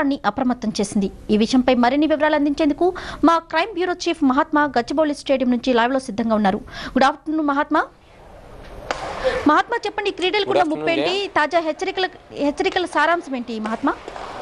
రాష్ట్రాన్ని అప్రమత్తం చేసింది ఈ విషయంపై మరిన్ని వివరాలు అందించేందుకు మా crime bureau chief Mahatma Gachibowli stadium నుంచి లైవ్ లో సిద్ధంగా ఉన్నారు గుడ్ ఆఫ్టర్నూన్ మహాత్మా మహాత్మా చెప్పండి క్రీడలు కూడా Good ముప్పు afternoon, ఏంటి తాజా హెచ్చరికల హెచ్చరికల సారాంశం ఏంటి మహాత్మా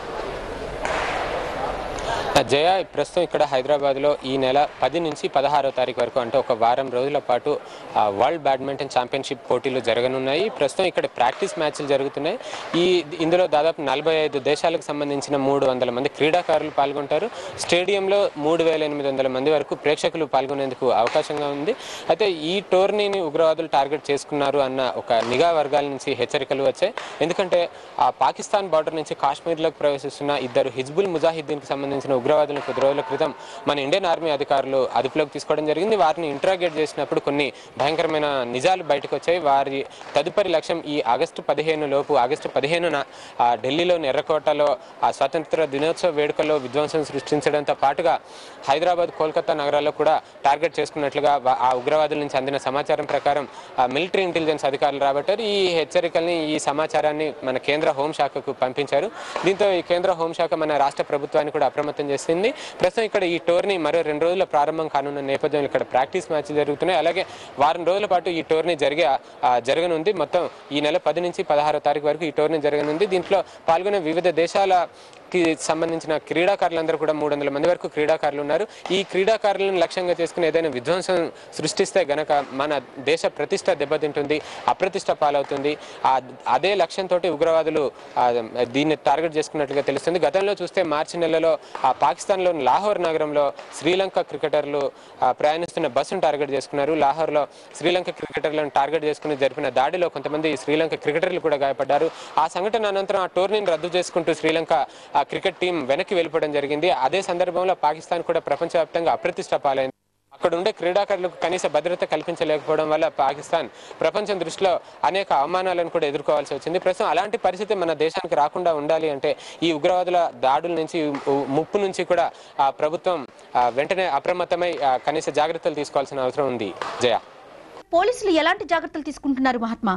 జయ ప్రస్తుతం ఇక్కడ హైదరాబాద్లో ఈ నెల పది నుంచి పదహారో తారీఖు వరకు అంటే ఒక వారం రోజుల పాటు ఆ, వరల్డ్ బ్యాడ్మింటన్ ఛాంపియన్షిప్ పోటీలు జరగనున్నాయి ప్రస్తుతం ఇక్కడ ప్రాక్టీస్ మ్యాచ్లు జరుగుతున్నాయి ఈ ఇందులో దాదాపు నలభై ఐదు దేశాలకు సంబంధించిన మూడు వందల మంది క్రీడాకారులు పాల్గొంటారు స్టేడియంలో మూడు వేల ఎనిమిది వందల మంది వరకు ప్రేక్షకులు పాల్గొనేందుకు అవకాశంగా ఉంది అయితే ఈ టోర్నీని ఉగ్రవాదులు టార్గెట్ చేసుకున్నారు అన్న ఒక నిఘా వర్గాల నుంచి హెచ్చరికలు వచ్చాయి ఎందుకంటే ఆ పాకిస్తాన్ బార్డర్ నుంచి కాశ్మీర్లోకి ప్రవేశిస్తున్న ఇద్దరు హిజ్బుల్ ముజాహిద్దీన్కి సంబంధించిన ఉగ్రవాదులను కొద్ది రోజుల క్రితం మన ఇండియన్ ఆర్మీ అధికారులు అదుపులోకి తీసుకోవడం జరిగింది వారిని ఇంట్రాగేట్ చేసినప్పుడు కొన్ని భయంకరమైన నిజాలు బయటకు వచ్చాయి వారి తదుపరి లక్ష్యం ఈ ఆగస్టు పదిహేను లోపు ఆగస్టు పదిహేనున ఆ ఢిల్లీలోని ఎర్రకోటలో ఆ స్వాతంత్ర దినోత్సవ వేడుకల్లో విధ్వంసం సృష్టించడంతో పాటుగా హైదరాబాద్ కోల్కతా నగరాల్లో కూడా టార్గెట్ చేసుకున్నట్లుగా వా- ఆ ఉగ్రవాదుల నుంచి అందిన సమాచారం ప్రకారం ఆ మిలిటరీ ఇంటెలిజెన్స్ అధికారులు రాబట్టారు ఈ హెచ్చరికల్ని ఈ సమాచారాన్ని మన కేంద్ర హోంశాఖకు పంపించారు దీంతో ఈ కేంద్ర హోంశాఖ మన రాష్ట్ర ప్రభుత్వాన్ని కూడా అప్రమత్తం చేసింది ప్రస్తుతం ఇక్కడ ఈ టోర్నీ మరో రెండు రోజుల ప్రారంభం కానున్న నేపథ్యంలో ఇక్కడ ప్రాక్టీస్ మ్యాచ్లు జరుగుతున్నాయి అలాగే వారం రోజుల పాటు ఈ టోర్నీ జరిగే ఆ, జరగనుంది మొత్తం ఈ నెల పది నుంచి పదహారో తారీఖు వరకు ఈ టోర్నీ జరగనుంది దీంట్లో పాల్గొనే వివిధ దేశాలకి సంబంధించిన క్రీడాకారులందరూ కూడా మూడు వందల మంది వరకు క్రీడాకారులు ఉన్నారు ఈ క్రీడాకారులను లక్ష్యంగా చేసుకుని ఏదైనా విధ్వంసం సృష్టిస్తే గనక మన దేశ ప్రతిష్ట దెబ్బతింటుంది అప్రతిష్ట పాలవుతుంది ఆ అదే లక్ష్యంతో ఉగ్రవాదులు ఆ, దీన్ని టార్గెట్ చేసుకున్నట్లుగా తెలుస్తుంది గతంలో చూస్తే మార్చి నెలలో ఆ పాకిస్తాన్లోని లాహోర్ నగరంలో శ్రీలంక క్రికెటర్లు ఆ, ప్రయాణిస్తున్న బస్సును టార్గెట్ చేసుకున్నారు లాహోర్లో శ్రీలంక క్రికెటర్లను టార్గెట్ చేసుకుని జరిపిన దాడిలో కొంతమంది శ్రీలంక క్రికెటర్లు కూడా గాయపడ్డారు ఆ సంఘటన అనంతరం ఆ టోర్నీని రద్దు చేసుకుంటూ శ్రీలంక ఆ క్రికెట్ టీం వెనక్కి వెళ్ళిపోవడం జరిగింది అదే సందర్భంలో పాకిస్తాన్ కూడా ప్రపంచవ్యాప్తంగా అప్రతిష్ట పాలైంది అక్కడ ఉండే క్రీడాకారులకు కనీస భద్రత కల్పించలేకపోవడం వల్ల పాకిస్తాన్ ప్రపంచం దృష్టిలో అనేక అవమానాలను కూడా ఎదుర్కోవాల్సి వచ్చింది ప్రస్తుతం అలాంటి పరిస్థితి మన దేశానికి రాకుండా ఉండాలి అంటే ఈ ఉగ్రవాదుల దాడుల నుంచి ఉ- ముప్పు నుంచి కూడా ఆ ప్రభుత్వం ఆ, వెంటనే అప్రమత్తమై ఆ, కనీస జాగ్రత్తలు తీసుకోవాల్సిన అవసరం ఉంది జయ పోలీసులు ఎలాంటి జాగ్రత్తలు తీసుకుంటున్నారు మహాత్మా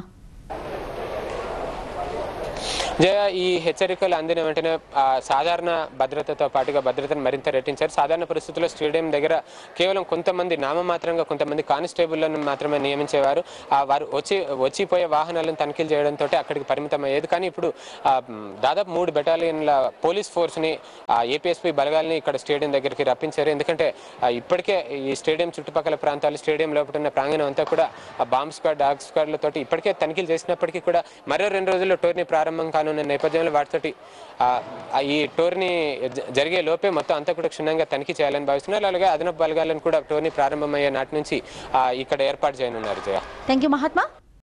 జయ ఈ హెచ్చరికలు అందిన వెంటనే ఆ, సాధారణ భద్రతతో పాటుగా భద్రతను మరింత రెట్టించారు సాధారణ పరిస్థితుల్లో స్టేడియం దగ్గర కేవలం కొంతమంది నామమాత్రంగా కొంతమంది కానిస్టేబుల్లను మాత్రమే నియమించేవారు ఆ, వారు వచ్చి వచ్చిపోయే వాహనాలను తనిఖీలు చేయడంతో అక్కడికి పరిమితం అయ్యేది కానీ ఇప్పుడు ఆ, మ్, దాదాపు మూడు బెటాలియన్ల పోలీస్ ఫోర్స్ని ఏపీఎస్పీ బలగాల్ని ఇక్కడ స్టేడియం దగ్గరికి రప్పించారు ఎందుకంటే ఆ, ఇప్పటికే ఈ స్టేడియం చుట్టుపక్కల ప్రాంతాలు స్టేడియం లోపల ఉన్న ప్రాంగణం అంతా కూడా ఆ బాంబ్ స్క్వాడ్ డాగ్ స్క్వాడ్లతోటి ఇప్పటికే తనిఖీలు చేసినప్పటికీ కూడా మరో రెండు రోజుల్లో టోర్నీ ప్రారంభం కానున్న నేపథ్యంలో వాటితోటి ఆ, ఆ, ఈ టోర్నీ జ- జరిగే లోపే మొత్తం అంతా కూడా క్షుణ్ణంగా తనిఖీ చేయాలని భావిస్తున్నారు అలాగే అదనపు బలగాలను కూడా టోర్నీ ప్రారంభమయ్యే నాటి నుంచి ఆ, ఇక్కడ ఏర్పాటు చేయనున్నారు జయ థ్యాంక్ యూ మహాత్మా